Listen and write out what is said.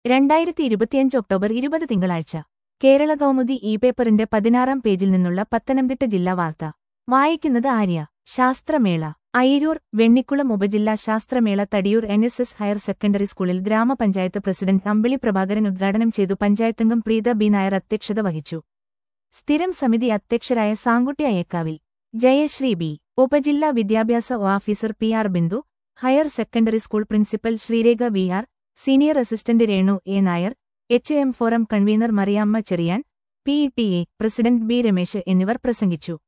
രണ്ടായിരത്തി ഇരുപത്തിയഞ്ച് ഒക്ടോബർ ഇരുപത് തിങ്കളാഴ്ച കേരള കൗമുദി ഇ പേപ്പറിന്റെ പതിനാറാം പേജിൽ നിന്നുള്ള പത്തനംതിട്ട ജില്ലാ വാർത്ത വായിക്കുന്നത് ആര്യ ശാസ്ത്രമേള അയിരൂർ വെണ്ണിക്കുളം ഉപജില്ലാ ശാസ്ത്രമേള Thadiyoor N S S higher secondary സ്കൂളിൽ ഗ്രാമപഞ്ചായത്ത് പ്രസിഡന്റ് അമ്പിളി പ്രഭാകരൻ ഉദ്ഘാടനം ചെയ്തു പഞ്ചായത്തംഗം പ്രീത ബി നായർ അധ്യക്ഷത വഹിച്ചു സ്ഥിരം സമിതി അധ്യക്ഷരായ സാങ്കുട്ടി അയ്യക്കാവിൽ ജയശ്രീ ബി ഉപജില്ലാ വിദ്യാഭ്യാസ officer P R Bindu higher secondary school principal Sreerekha V R senior assistant Renu A Nair H M forum convener Mariamma Cherian P T A president B Ramesh എന്നിവർ പ്രസംഗിച്ചു